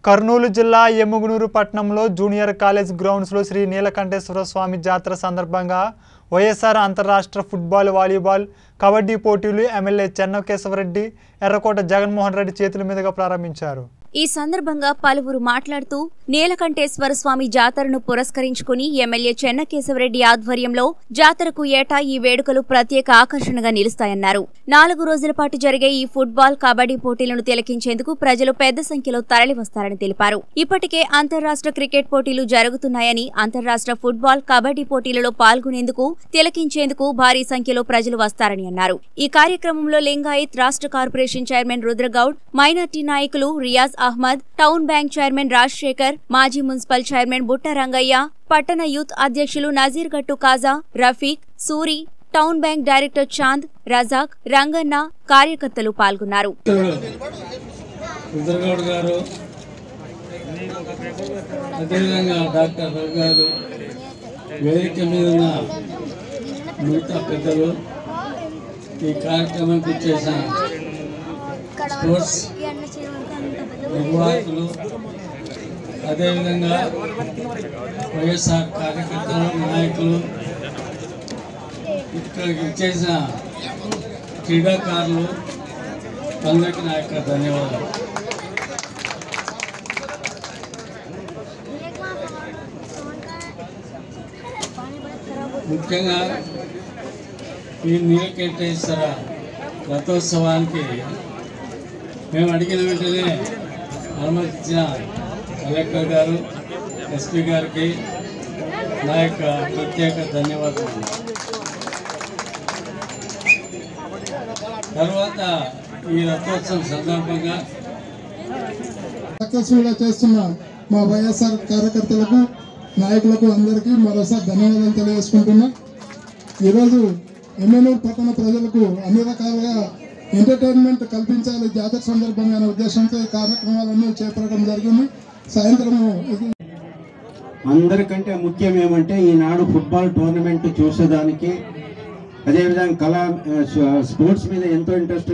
కర్నూలు జిల్లా ఎమ్ముగునూరు పట్టణంలో junior college గ్రౌండ్స్లో శ్రీ నీలకంఠేశ్వర స్వామి జాతర సందర్భంగా వైఎస్ఆర్ అంతర్రాష్ట్ర ఫుట్బాల్ వాలీబాల్ కబడ్డీ పోటీలు ఎమ్మెల్యే చెన్నకేశవరెడ్డి ఎర్రకోట జగన్మోహన్ రెడ్డి చేతుల మీదుగా ప్రారంభించారు ఈ సందర్భంగా పలువురు మాట్లాడుతూ నీలకంఠేశ్వర స్వామి జాతరను పురస్కరించుకుని ఎమ్మెల్యే చెన్నకేశవరెడ్డి ఆధ్వర్యంలో జాతరకు ఏటా ఈ వేడుకలు ప్రత్యేక ఆకర్షణగా నిలుస్తాయన్నారు నాలుగు రోజుల పాటు జరిగే ఈ ఫుట్బాల్ కబడ్డీ పోటీలను తిలకించేందుకు ప్రజలు పెద్ద సంఖ్యలో తరలివస్తారని తెలిపారు ఇప్పటికే అంతర్రాష్ట్ర క్రికెట్ పోటీలు జరుగుతున్నాయని అంతర్రాష్ట్ర ఫుట్బాల్ కబడ్డీ పోటీలలో పాల్గొనేందుకు తిలకించేందుకు భారీ సంఖ్యలో ప్రజలు వస్తారని అన్నారు ఈ కార్యక్రమంలో లింగాయత్ రాష్ట్ర కార్పొరేషన్ చైర్మన్ రుద్రగౌడ్ మైనార్టీ నాయకులు Riyaz Ahmed town bank chairman Rajasekhar మాజీ మున్సిపల్ చైర్మన్ బుట్ట రంగయ్య పట్టణ యూత్ అధ్యక్షులు Nazeer Gattu Khaja Rafeeq Suri town bank director Chand Razak Rangana కార్యకర్తలు పాల్గొన్నారు రుద్రగౌడ్ గారు అదేవిధంగా డాక్టర్ రవి గారు వేదిక మీద ఉన్న మిగతా పెద్దలు ఈ కార్యక్రమానికి చేసిన స్పోర్ట్స్ నిర్వాహకులు అదేవిధంగా వైఎస్ఆర్ కార్యకర్తలు నాయకులు ఇక్కడికి చేసిన క్రీడాకారులు అందరికీ నా యొక్క ధన్యవాదాలు ముఖ్యంగా ఈ నీలకంఠేశ్వర రథోత్సవానికి మేము అడిగిన వెంటనే అనుమతించిన కలెక్టర్ గారు ఎస్పీ గారికి నా యొక్క ప్రత్యేక ధన్యవాదాలు తర్వాత ఈ రథోత్సవం సందర్భంగా సక్సెస్ఫుల్గా చేస్తున్న మా వైఎస్ఆర్ కార్యకర్తలకు నాయకులకు అందరికీ మరోసారి ధన్యవాదాలు తెలియజేసుకుంటున్నా ఈరోజు ఎమ్మెల్యే పట్టణ ప్రజలకు అన్ని రకాలుగా ఎంటర్టైన్మెంట్ కల్పించాలి జాతర సందర్భంగా అనే ఉద్దేశంతో ఈ కార్యక్రమాలన్నీ చేపట్టడం జరిగింది సాయంత్రము ఇది అందరికంటే ముఖ్యం ఏమంటే ఈనాడు ఫుట్బాల్ టోర్నమెంట్ చూసేదానికి అదేవిధంగా కళా ఆ, స్పోర్ట్స్ మీద ఎంతో ఇంట్రెస్ట్